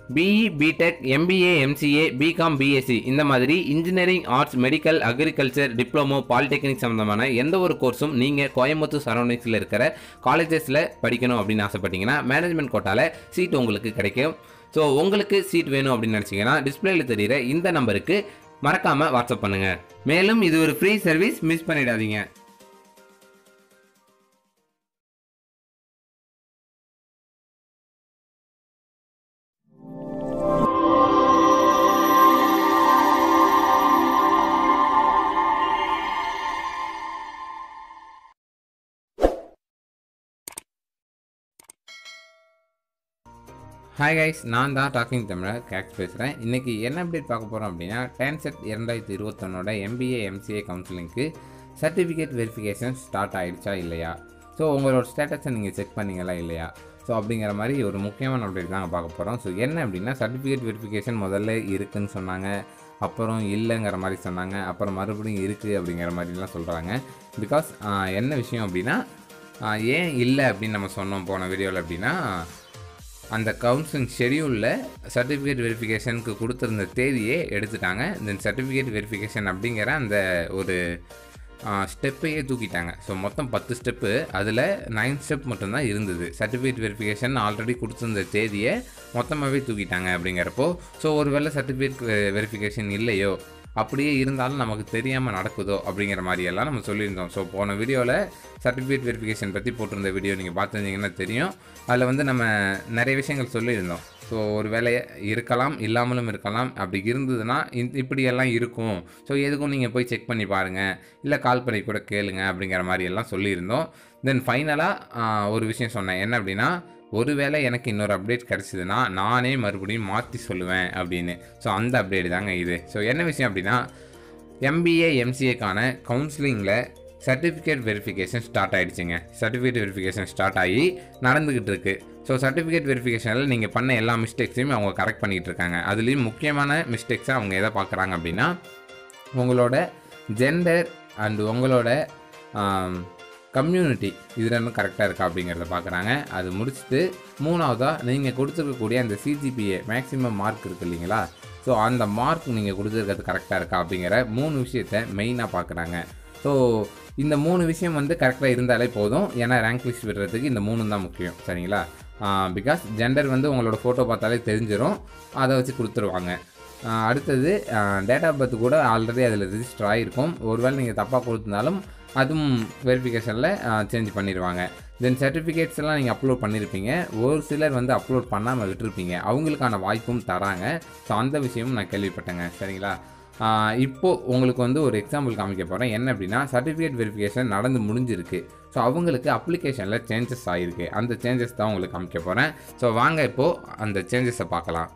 BE BTech MBA MCA BCom BSc இந்த மாதிரி engineering arts medical agriculture diploma polytechnic சம்மந்தமான எந்த ஒரு கோர்ஸும் நீங்கள் கோயம்புத்தூர் சரௌண்டிங்ஸில் இருக்கிற காலேஜஸில் படிக்கணும் அப்படின்னு ஆசைப்பட்டீங்கன்னா மேனேஜ்மெண்ட் கோட்டாவில் சீட் உங்களுக்கு கிடைக்கும் ஸோ உங்களுக்கு சீட் வேணும் அப்படின்னு நினச்சிங்கன்னா டிஸ்பிளேல தெரிகிற இந்த நம்பருக்கு மறக்காமல் வாட்ஸ்அப் பண்ணுங்கள் மேலும் இது ஒரு ஃப்ரீ சர்வீஸ் மிஸ் பண்ணிடாதீங்க ஹாய் கைஸ் நான் தான் டாக்கிங் தமிழர் கேக்ஸ் பேசுகிறேன் இன்றைக்கி என்ன அப்டேட் பார்க்க போகிறோம் அப்படின்னா டென்செட் இரண்டாயிரத்தி இருபத்தொன்னோட எம்பிஏ எம்சிஏ கவுன்சிலிங்க்கு சர்டிஃபிகேட் வெரிஃபிகேஷன் ஸ்டார்ட் ஆயிடுச்சா இல்லையா ஸோ உங்களோட ஸ்டேட்டஸை நீங்கள் செக் பண்ணீங்களா இல்லையா ஸோ அப்படிங்கிற மாதிரி ஒரு முக்கியமான அப்டேட் தாங்க பார்க்க போகிறோம் ஸோ என்ன அப்படின்னா சர்டிஃபிகேட் வெரிஃபிகேஷன் முதல்ல இருக்குன்னு சொன்னாங்க அப்புறம் இல்லைங்கிற மாதிரி சொன்னாங்க அப்புறம் மறுபடியும் இருக்குது அப்படிங்கிற மாதிரிலாம் சொல்கிறாங்க பிகாஸ் என்ன விஷயம் அப்படின்னா ஆஹ், ஏன் இல்லை அப்படின்னு நம்ம சொன்னோம் போன வீடியோவில் அப்படின்னா அந்த கவுன்சிலிங் ஷெடியூலில் சர்டிஃபிகேட் வெரிஃபிகேஷனுக்கு கொடுத்துருந்த தேதியே எடுத்துட்டாங்க தென் சர்டிஃபிகேட் வெரிஃபிகேஷன் அப்படிங்கிற அந்த ஒரு ஸ்டெப்பையே தூக்கிட்டாங்க ஸோ மொத்தம் பத்து ஸ்டெப்பு அதில் நைன் ஸ்டெப் மட்டும்தான் இருந்தது சர்டிஃபிகேட் வெரிஃபிகேஷன் ஆல்ரெடி கொடுத்துருந்த தேதியை மொத்தமாகவே தூக்கிட்டாங்க அப்படிங்கிறப்போ ஸோ ஒருவேளை சர்டிஃபிகேட் வெரிஃபிகேஷன் இல்லையோ அப்படியே இருந்தாலும் நமக்கு தெரியாமல் நடக்குதோ அப்படிங்கிற மாதிரியெல்லாம் நம்ம சொல்லியிருந்தோம் ஸோ போன வீடியோவில் சர்டிஃபிகேட் வெரிஃபிகேஷன் பற்றி போட்டிருந்த வீடியோ நீங்கள் பார்த்துருந்தீங்கன்னா தெரியும் அதில் வந்து நம்ம நிறைய விஷயங்கள் சொல்லியிருந்தோம் ஸோ ஒரு வேலை இருக்கலாம் இல்லாமலும் இருக்கலாம் அப்படி இருந்ததுன்னா இந்த இப்படியெல்லாம் இருக்கும் ஸோ எதுக்கும் நீங்கள் போய் செக் பண்ணி பாருங்கள் இல்லை கால் பண்ணி கூட கேளுங்க அப்படிங்கிற மாதிரி எல்லாம் சொல்லியிருந்தோம் தென் ஃபைனலாக ஒரு விஷயம் சொன்னேன் என்ன அப்படின்னா ஒருவேளை எனக்கு இன்னொரு அப்டேட் கிடச்சிதுன்னா நானே மறுபடியும் மாற்றி சொல்லுவேன் அப்படின்னு ஸோ அந்த அப்டேட் தாங்க இது ஸோ என்ன விஷயம் அப்படின்னா எம்பிஏ எம்சிஏக்கான கவுன்சிலிங்கில் சர்டிஃபிகேட் வெரிஃபிகேஷன் ஸ்டார்ட் ஆயிடுச்சுங்க சர்டிஃபிகேட் வெரிஃபிகேஷன் ஸ்டார்ட் ஆகி நடந்துக்கிட்டு இருக்கு ஸோ சர்டிஃபிகேட் வெரிஃபிகேஷனில் நீங்கள் பண்ண எல்லா மிஸ்டேக்ஸையும் அவங்க கரெக்ட் பண்ணிகிட்டு இருக்காங்க அதுலேயும் முக்கியமான மிஸ்டேக்ஸை அவங்க எதை பார்க்குறாங்க அப்படின்னா உங்களோட ஜெண்டர் அண்ட் உங்களோட கம்யூனிட்டி இது ரெண்டும் கரெக்டாக இருக்கா அப்படிங்கிறத பார்க்குறாங்க அது முடிச்சுட்டு மூணாவதாக நீங்கள் கொடுத்துருக்கக்கூடிய அந்த சிஜிபிஏ மேக்ஸிமம் மார்க் இருக்கு இல்லைங்களா ஸோ அந்த மார்க் நீங்கள் கொடுத்துருக்கிறது கரெக்டாக இருக்கா அப்படிங்கிற மூணு விஷயத்தை மெயினாக பார்க்குறாங்க ஸோ இந்த மூணு விஷயம் வந்து கரெக்டாக இருந்தாலே போதும் ஏன்னா ரேங்க் லிஸ்ட் விடுறதுக்கு இந்த மூணு தான் முக்கியம் சரிங்களா பிகாஸ் ஜெண்டர் வந்து உங்களோட ஃபோட்டோ பார்த்தாலே தெரிஞ்சிடும் அதை வச்சு கொடுத்துருவாங்க ஆஹ் அடுத்தது டேட் ஆஃப் பர்த் கூட ஆல்ரெடி அதில் ரிஜிஸ்டர் ஆகிருக்கும் ஒருவேளை நீங்கள் தப்பாக கொடுத்துருந்தாலும் அதுவும் வெரிஃபிகேஷனில் சேஞ்ச் பண்ணிடுவாங்க தென் சர்டிஃபிகேட்ஸ் எல்லாம் நீங்கள் அப்லோட் பண்ணியிருப்பீங்க ஒரு சிலர் வந்து அப்லோட் பண்ணாமல் விட்டுருப்பீங்க அவங்களுக்கான வாய்ப்பும் தராங்க ஸோ அந்த விஷயமும் நான் கேள்விப்பட்டேங்க சரிங்களா ஆஹ் இப்போ உங்களுக்கு வந்து ஒரு எக்ஸாம்பிள் காமிக்க போகிறேன் என்ன அப்படின்னா சர்டிஃபிகேட் வெரிஃபிகேஷன் நடந்து முடிஞ்சிருக்கு ஸோ அவங்களுக்கு அப்ளிகேஷனில் சேஞ்சஸ் ஆகிருக்கு அந்த சேஞ்சஸ் தான் உங்களுக்கு காமிக்க போகிறேன் ஸோ வாங்க இப்போது அந்த சேஞ்சஸை பார்க்கலாம்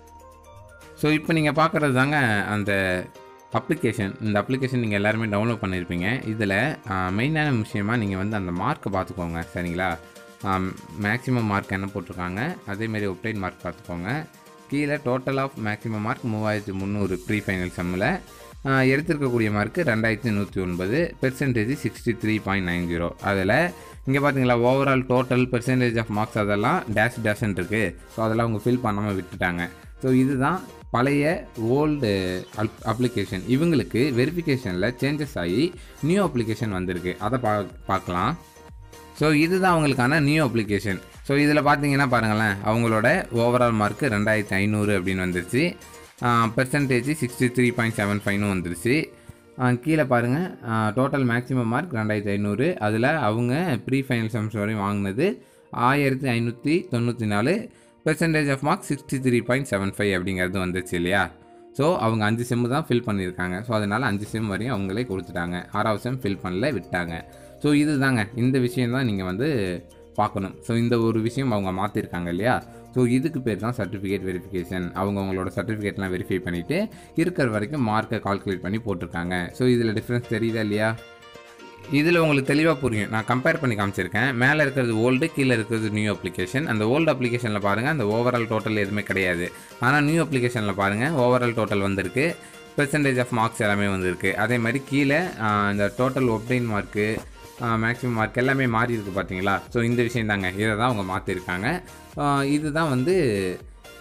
ஸோ இப்போ நீங்கள் பார்க்குறது தாங்க அந்த அப்ளிகேஷன் இந்த அப்ளிகேஷன் நீங்கள் எல்லாருமே டவுன்லோட் பண்ணியிருப்பீங்க இதில் மெயினான விஷயமா நீங்கள் வந்து அந்த மார்க்கை பார்த்துக்கோங்க சரிங்களா மேக்ஸிமம் மார்க் என்ன போட்டிருக்காங்க அதேமாரி ஒப்டைன் மார்க் பார்த்துக்கோங்க கீழே டோட்டல் ஆஃப் மேக்ஸிமம் மார்க் மூவாயிரத்தி முந்நூறு ப்ரீ ஃபைனல் செம்மில் எடுத்திருக்கக்கூடிய மார்க்கு ரெண்டாயிரத்தி நூற்றி ஒன்பது percentage sixty three point nine zero அதில் இங்கே பார்த்தீங்களா overall total percentage of marks அதெல்லாம் டேஷ் டேஷ்ன்னு இருக்குது ஸோ அதெல்லாம் அவங்க ஃபில் பண்ணாமல் விட்டுட்டாங்க ஸோ இதுதான் பழைய ஓல்டு அப் அப்ளிகேஷன் இவங்களுக்கு வெரிஃபிகேஷனில் சேஞ்சஸ் ஆகி நியூ அப்ளிகேஷன் வந்திருக்கு அதை பா பார்க்கலாம் ஸோ இதுதான் அவங்களுக்கான நியூ அப்ளிகேஷன் ஸோ இதில் பார்த்தீங்கன்னா பாருங்களேன் அவங்களோட ஓவரால் மார்க்கு ரெண்டாயிரத்தி ஐநூறு அப்படின்னு வந்துருச்சு percentage sixty three point seven ஃபைவ்னு வந்துருச்சு ஆ, கீழே பாருங்கள் டோட்டல் மேக்ஸிமம் மார்க் ரெண்டாயிரத்தி ஐநூறு அதில் அவங்க ப்ரீ ஃபைனல் செம்ஸ் வரையும் வாங்கினது ஆயிரத்தி ஐநூற்றி தொண்ணூற்றி நாலு percentage of mark sixty three point seven five அப்படிங்கிறது வந்துச்சு இல்லையா ஸோ அவங்க அஞ்சு செம்மு தான் ஃபில் பண்ணியிருக்காங்க ஸோ அதனால் அஞ்சு செம் வரையும் அவங்களே கொடுத்துட்டாங்க ஆறாவது செம் ஃபில் பண்ணல விட்டாங்க ஸோ இதுதாங்க இந்த விஷயம் தான் நீங்கள் வந்து பார்க்கணும் ஸோ இந்த ஒரு விஷயம் அவங்க மாற்றிருக்காங்க இல்லையா ஸோ இதுக்கு பேர் தான் சர்டிஃபிகேட் வெரிஃபிகேஷன் அவங்க அவங்களோட சர்டிஃபிகேட்லாம் வெரிஃபை பண்ணிவிட்டு இருக்கிற வரைக்கும் மார்க்கை கால்குலேட் பண்ணி போட்டிருக்காங்க ஸோ இதில் டிஃப்ரென்ஸ் தெரியுதா இல்லையா இதில் உங்களுக்கு தெளிவாக புரியும் நான் கம்பேர் பண்ணி காமிச்சிருக்கேன் மேலே இருக்கிறது ஓல்டு கீழே இருக்கிறது நியூ அப்ளிகேஷன் அந்த ஓல்டு அப்ளிகேஷனில் பாருங்கள் அந்த ஓவரால் டோட்டல் எதுவுமே கிடையாது ஆனால் நியூ அப்ளிகேஷனில் பாருங்கள் ஓவரால் டோட்டல் வந்திருக்கு பெர்சன்டேஜ் ஆஃப் மார்க்ஸ் எல்லாமே வந்திருக்கு அதே மாதிரி கீழே ஆஹ், இந்த total obtain mark maximum mark எல்லாமே மாறி இருக்கு பார்த்தீங்களா ஸோ இந்த விஷயம் தாங்க இதை தான் அவங்க மாற்றிருக்காங்க இதுதான் வந்து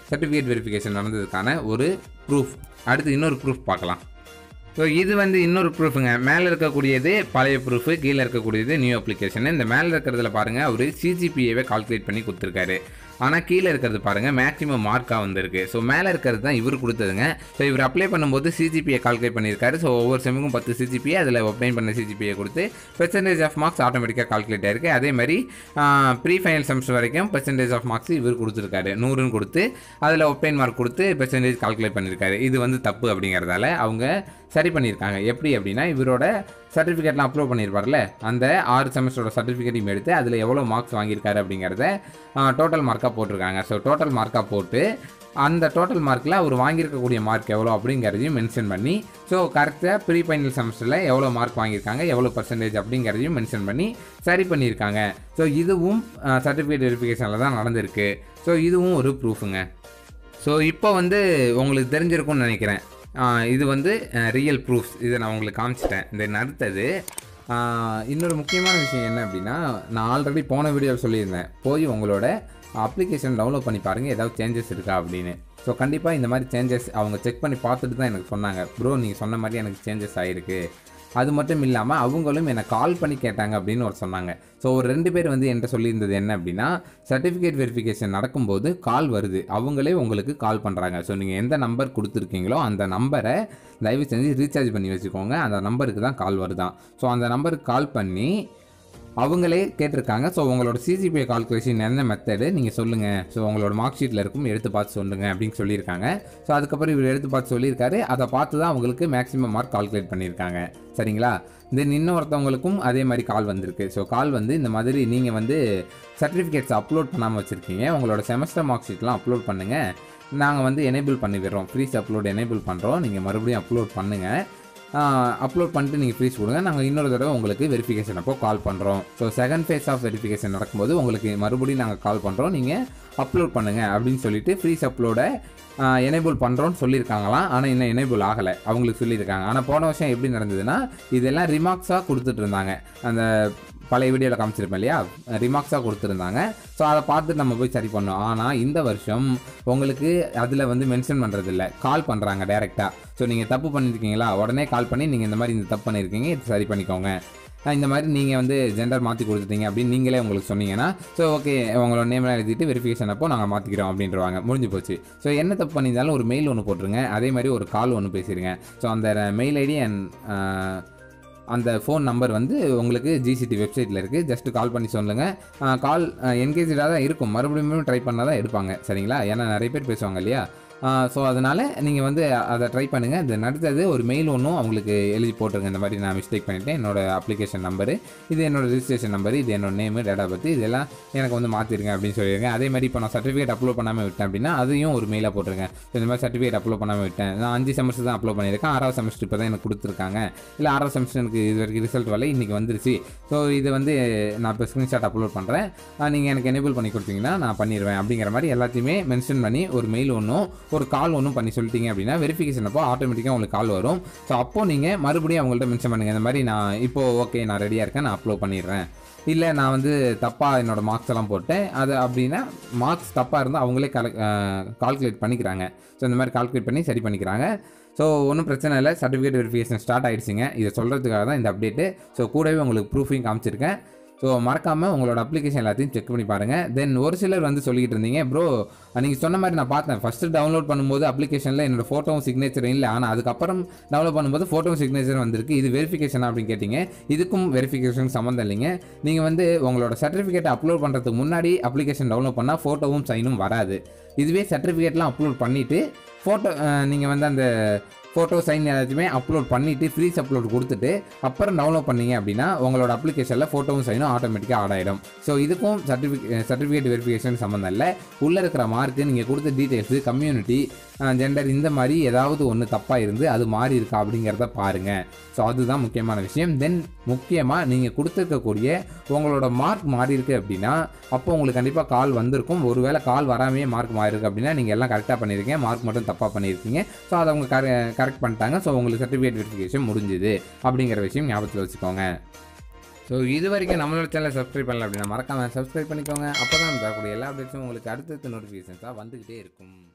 சர்டிஃபிகேட் வெரிஃபிகேஷன் நடந்ததுக்கான ஒரு ப்ரூஃப் அடுத்து இன்னொரு ப்ரூஃப் பார்க்கலாம் ஸோ இது வந்து இன்னொரு ப்ரூஃபுங்க மேலே இருக்கக்கூடியது பழைய ப்ரூஃபு கீழே இருக்கக்கூடியது நியூ அப்ளிகேஷன் இந்த மேலே இருக்கிறதுல பாருங்கள் அவர் சிஜிபிஏவை கால்குலேட் பண்ணி கொடுத்துருக்காரு ஆனால் கீழே இருக்கிறது பாருங்கள் மேக்ஸிமம் மார்க்காக வந்திருக்கு ஸோ மேலே இருக்கிறது தான் இவர் கொடுத்ததுங்க ஸோ இவர் அப்ளை பண்ணும்போது சிஜிபிஏ கால்குலேட் பண்ணியிருக்காரு ஸோ ஒவ்வொரு செம்முக்கும் பத்து சிஜிபிஏ அதில் ஒப்டைன் பண்ண சிஜிபிஏ கொடுத்து பெர்சன்டேஜ் ஆஃப் மார்க்ஸ் ஆட்டோமேட்டிக்காக கால்குலேட் ஆயிருக்கு அதே மாதிரி ப்ரீ ஃபைனல் செமஸ்டர் வரைக்கும் பெர்சன்டேஜ் ஆஃப் மார்க்ஸ் இவர் கொடுத்துருக்காரு நூறுன்னு கொடுத்து அதில் ஒப்டைன் மார்க் கொடுத்து பெர்சன்டேஜ் கால்குலேட் பண்ணியிருக்காரு இது வந்து தப்பு அப்படிங்கிறதால அவங்க சரி பண்ணியிருக்காங்க எப்படி அப்படின்னா இவரோட சர்டிஃபிகேட்லாம் அப்லோட் பண்ணியிருப்பார்ல அந்த ஆறு செமஸ்டரோட சர்டிஃபிகேட்டையும் எடுத்து அதில் எவ்வளோ மார்க்ஸ் வாங்கியிருக்காரு அப்படிங்கிறத டோட்டல் மார்க்காக போட்டிருக்காங்க ஸோ டோட்டல் மார்க்காக போட்டு அந்த டோட்டல் மார்க்கில் அவர் வாங்கியிருக்கக்கூடிய மார்க் எவ்வளோ அப்படிங்கிறதையும் மென்ஷன் பண்ணி ஸோ கரெக்டாக ப்ரீ ஃபைனல் செமஸ்டரில் எவ்வளோ மார்க் வாங்கியிருக்காங்க எவ்வளோ பர்சன்டேஜ் அப்படிங்கிறதையும் மென்ஷன் பண்ணி சரி பண்ணியிருக்காங்க ஸோ இதுவும் சர்டிஃபிகேட் வெரிஃபிகேஷனில் தான் நடந்திருக்கு ஸோ இதுவும் ஒரு ப்ரூஃபுங்க ஸோ இப்போ வந்து உங்களுக்கு தெரிஞ்சிருக்கும்னு நினைக்கிறேன் ஆஹ் இது வந்து ரியல் ப்ரூஃப்ஸ் இதை நான் உங்களுக்கு காமிச்சிட்டேன் இந்த அடுத்தது ஆஹ் இன்னொரு முக்கியமான விஷயம் என்ன அப்படின்னா நான் ஆல்ரெடி போன வீடியோவில் சொல்லியிருந்தேன் போய் உங்களோட அப்ளிகேஷன் டவுன்லோட் பண்ணி பாருங்கள் ஏதாவது சேஞ்சஸ் இருக்கா அப்படின்னு ஸோ கண்டிப்பாக இந்த மாதிரி சேஞ்சஸ் அவங்க செக் பண்ணி பார்த்துட்டு தான் எனக்கு சொன்னாங்க ப்ரோ நீங்கள் சொன்ன மாதிரி எனக்கு சேஞ்சஸ் ஆகிருக்கு அது மட்டும் இல்லாமல் அவங்களும் என்னை கால் பண்ணி கேட்டாங்க அப்படின்னு ஒரு சொன்னாங்க ஸோ ஒரு ரெண்டு பேர் வந்து என்கிட்ட சொல்லியிருந்தது என்ன அப்படின்னா சர்டிஃபிகேட் வெரிஃபிகேஷன் நடக்கும்போது கால் வருது அவங்களே உங்களுக்கு கால் பண்ணுறாங்க ஸோ நீங்கள் எந்த நம்பர் கொடுத்துருக்கீங்களோ அந்த நம்பரை தயவு செஞ்சு ரீசார்ஜ் பண்ணி வச்சுக்கோங்க அந்த நம்பருக்கு தான் கால் வருதான் ஸோ அந்த நம்பருக்கு கால் பண்ணி அவங்களே கேட்டிருக்காங்க ஸோ உங்களோட சிஜிபிஏ கால்குலேஷன் என்ன மெத்தடு நீங்கள் சொல்லுங்கள் ஸோ உங்களோட மார்க் ஷீட்டில் இருக்கும் எடுத்து பார்த்து சொல்லுங்கள் அப்படின்னு சொல்லியிருக்காங்க ஸோ அதுக்கப்புறம் இவர் எடுத்து பார்த்து சொல்லியிருக்காரு அதை பார்த்து தான் அவங்களுக்கு மேக்ஸிமம் மார்க் கால்குலேட் பண்ணியிருக்காங்க சரிங்களா தென் இன்னொருத்தவங்களுக்கும் அதே மாதிரி கால் வந்திருக்கு ஸோ கால் வந்து இந்த மாதிரி நீங்கள் வந்து சர்டிஃபிகேட்ஸ் அப்லோட் பண்ணாமல் வச்சுருக்கீங்க உங்களோட செமஸ்டர் மார்க் ஷீட்லாம் அப்லோட் பண்ணுங்கள் நாங்கள் வந்து எனேபிள் பண்ணி விடுறோம் ஃப்ரீஸ் அப்லோட் எனேபிள் பண்ணுறோம் நீங்கள் மறுபடியும் அப்லோட் பண்ணுங்கள் அப்லோட் பண்ணிட்டு நீங்கள் ஃப்ரீஸ் கொடுங்க நாங்கள் இன்னொரு தடவை உங்களுக்கு வெரிஃபிகேஷன் அப்போ கால் பண்ணுறோம் so second phase of verification நடக்கும்போது உங்களுக்கு மறுபடியும் நாங்கள் கால் பண்ணுறோம் நீங்கள் அப்லோட் பண்ணுங்கள் அப்படின்னு சொல்லிட்டு ஃப்ரீஸ் அப்லோடை எனேபிள் பண்ணுறோன்னு சொல்லியிருக்காங்களாம் ஆனால் இன்னும் எனேபிள் ஆகலை அவங்களுக்கு சொல்லியிருக்காங்க ஆனால் போன வருஷம் எப்படி நடந்ததுன்னா இதெல்லாம் ரிமார்க்ஸாக கொடுத்துட்டு இருந்தாங்க அந்த பழைய வீடியோவில் காமிச்சிருப்பேன் இல்லையா ரிமார்க்ஸாக கொடுத்துருந்தாங்க ஸோ அதை பார்த்துட்டு நம்ம போய் சரி பண்ணோம் ஆனால் இந்த வருஷம் உங்களுக்கு அதில் வந்து மென்ஷன் பண்ணுறதில்ல கால் பண்ணுறாங்க டேரெக்டாக ஸோ நீங்கள் தப்பு பண்ணியிருக்கீங்களா உடனே கால் பண்ணி நீங்கள் இந்த மாதிரி இந்த தப்பு பண்ணியிருக்கீங்க இது சரி பண்ணிக்கோங்க அஹ் இந்த மாதிரி நீங்கள் வந்து ஜெண்டர் மாற்றி கொடுத்துட்டீங்க அப்படின்னு நீங்களே உங்களுக்கு சொன்னீங்கன்னா ஸோ ஓகே உங்களோட நேம்லாம் எழுதிட்டு வெரிஃபிகேஷன் அப்போ நாங்கள் மாற்றிக்கிறோம் அப்படின்றவாங்க முடிஞ்சு போச்சு ஸோ என்ன தப்பு பண்ணியிருந்தாலும் ஒரு மெயில் ஒன்று போட்டுருங்க அதே மாதிரி ஒரு கால் ஒன்று பேசிடுங்க ஸோ அந்த மெயில் ஐடி அண்ட் அந்த ஃபோன் நம்பர் வந்து உங்களுக்கு ஜிசிடி வெப்சைட்டில் இருக்குது ஜஸ்ட் கால் பண்ணி சொல்லுங்கள் கால் என்கேஜாக தான் இருக்கும் மறுபடியும் ட்ரை பண்ணால் தான் எடுப்பாங்க சரிங்களா ஏன்னா நிறைய பேர் பேசுவாங்க இல்லையா ஸோ அதனால் நீங்கள் வந்து அதை ட்ரை பண்ணுங்கள் இந்த அடுத்தது ஒரு மெயில் ஒன்றும் அவங்களுக்கு எழுதி போட்டுருங்க இந்த மாதிரி நான் மிஸ்டேக் பண்ணிட்டேன் என்னோட அப்ளிகேஷன் நம்பரு இது என்னோட ரிஜிஸ்ட்ரேஷன் நம்பர் இது என்னோட நேமு டேட்டா பற்றி இதெல்லாம் எனக்கு வந்து மாற்றிருங்க அப்படின்னு சொல்லியிருங்க அதே மாதிரி இப்போ நான் சர்டிஃபிகேட் அப்லோட் பண்ணாமல் விட்டேன் அப்படின்னா அதையும் ஒரு மெயிலாக போட்டுருங்க So, இந்த மாதிரி சர்டிஃபிகேட் அப்லோட் பண்ணாமல் விட்டேன் நான் அஞ்சு செமஸ்டர் தான் அப்லோட் பண்ணியிருக்கேன் ஆறாவது செமஸ்டர் இப்போ தான் எனக்கு கொடுத்துருக்காங்க இல்லை ஆறாவது செமஸ்டர் எனக்கு இது வரைக்கும் ரிசல்ட் வரல இன்றைக்கி வந்துருச்சு ஸோ இது வந்து நான் இப்போ ஸ்க்ரீன்ஷாட் அப்லோட் பண்ணுறேன் நீங்கள் எனக்கு எனேபிள் பண்ணி கொடுத்தீங்கன்னா நான் பண்ணிடுவேன் அப்படிங்கிற மாதிரி எல்லாத்தையுமே மென்ஷன் பண்ணி ஒரு மெயில் ஒன்றும் ஒரு கால் ஒன்றும் பண்ணி சொல்லிட்டீங்க அப்படின்னா வெரிஃபிகேஷன் அப்போ ஆட்டோமேட்டிக்காக உங்களுக்கு கால் வரும் ஸோ அப்போ நீங்கள் மறுபடியும் அவங்கள்ட்ட மென்ஷன் பண்ணுங்கள் இந்த மாதிரி நான் இப்போ ஓகே நான் ரெடியாக இருக்கேன் நான் அப்லோட் பண்ணிடுறேன் இல்லை நான் வந்து தப்பாக என்னோட மார்க்ஸ் எல்லாம் போட்டேன் அது அப்படின்னா மார்க்ஸ் தப்பாக இருந்தால் அவங்களே கலெக்ட் கால்குலேட் பண்ணிக்கிறாங்க ஸோ இந்த மாதிரி கால்குலேட் பண்ணி சரி பண்ணிக்கிறாங்க ஸோ ஒன்றும் பிரச்சனை இல்லை சர்டிஃபிகேட் வெரிஃபிகேஷன் ஸ்டார்ட் ஆயிடுச்சுங்க இதை சொல்கிறதுக்காக தான் இந்த அப்டேட்டு ஸோ கூடவே உங்களுக்கு ப்ரூஃபையும் காமிச்சிருக்கேன் ஸோ மறக்காமல் உங்களோட அப்ளிகேஷன் எல்லாத்தையும் செக் பண்ணி பாருங்கள் தென் ஒரு சிலர் வந்து சொல்லிக்கிட்டு இருந்தீங்க ப்ரோ நீங்கள் சொன்ன மாதிரி நான் பார்த்தேன் ஃபஸ்ட்டு டவுன்லோட் பண்ணும்போது அப்ளிகேஷனில் என்னோட ஃபோட்டோவும் சிக்னேச்சர் இல்லை ஆனால் அதுக்கப்புறம் டவுன்லோட் பண்ணும்போது ஃபோட்டோவும் சிக்னேச்சர் வந்திருக்கு இது வெரிஃபிகேஷன் அப்படின்னு கேட்டிங்க இதுக்கும் வெரிஃபிகேஷன் சம்மந்தம் இல்லைங்க நீங்கள் வந்து உங்களோட சர்டிஃபிகேட்டை அப்லோட் பண்ணுறதுக்கு முன்னாடி அப்ளிகேஷன் டவுன்லோட் பண்ணால் ஃபோட்டோவும் சைனும் வராது இதுவே சர்டிஃபிகேட்லாம் அப்லோட் பண்ணிவிட்டு ஃபோட்டோ நீங்கள் வந்து அந்த ஃபோட்டோ சைன் எல்லாத்தையுமே அப்லோட் பண்ணிவிட்டு ஃப்ரீஸ் அப்லோட் கொடுத்துட்டு அப்புறம் டவுன்லோட் பண்ணீங்க அப்படின்னா உங்களோட அப்ளிகேஷனில் ஃபோட்டோவும் சைனும் ஆட்டோமேட்டிக்காக ஆட் ஆகிடும் ஸோ இதுக்கும் சர்டிஃபிகே சர்டிஃபிகேட் வெரிஃபிகேஷன் சம்மந்தம் இல்லை உள்ளே இருக்கிற மார்க்கு நீங்கள் கொடுத்த டீட்டெயில்ஸு கம்யூனிட்டி ஜெண்டர் இந்த மாதிரி ஏதாவது ஒன்று தப்பாக இருந்து அது மாறி இருக்கா அப்படிங்கிறத பாருங்கள் ஸோ அதுதான் முக்கியமான விஷயம் தென் முக்கியமாக நீங்கள் கொடுத்துருக்கக்கூடிய உங்களோட மார்க் மாறி இருக்கு அப்படின்னா அப்போ உங்களுக்கு கண்டிப்பாக கால் வந்திருக்கும் ஒருவேளை கால் வராமையே மார்க் மாறி இருக்கு அப்படின்னா நீங்கள் எல்லாம் கரெக்டாக பண்ணியிருக்கீங்க மார்க் மட்டும் தப்பாக பண்ணியிருக்கீங்க ஸோ அதை அவங்க கரெ கரெக்ட் பண்ணிட்டாங்க ஸோ உங்களுக்கு சர்டிஃபிகேட் வெரிஃபிகேஷன் முடிஞ்சுது அப்படிங்கிற விஷயம் ஞாபகத்தில் வச்சுக்கோங்க ஸோ இது வரைக்கும் நம்மளோட சேனலை சப்ஸ்கிரைப் பண்ணல அப்படின்னா மறக்காமல் சப்ஸ்கிரைப் பண்ணிக்கோங்க அப்போ தான் தரக்கூடிய எல்லா அப்டேட்ஸும் உங்களுக்கு அடுத்தடுத்த நோட்டிஃபிகேஷன்ஸாக வந்துக்கிட்டே இருக்கும்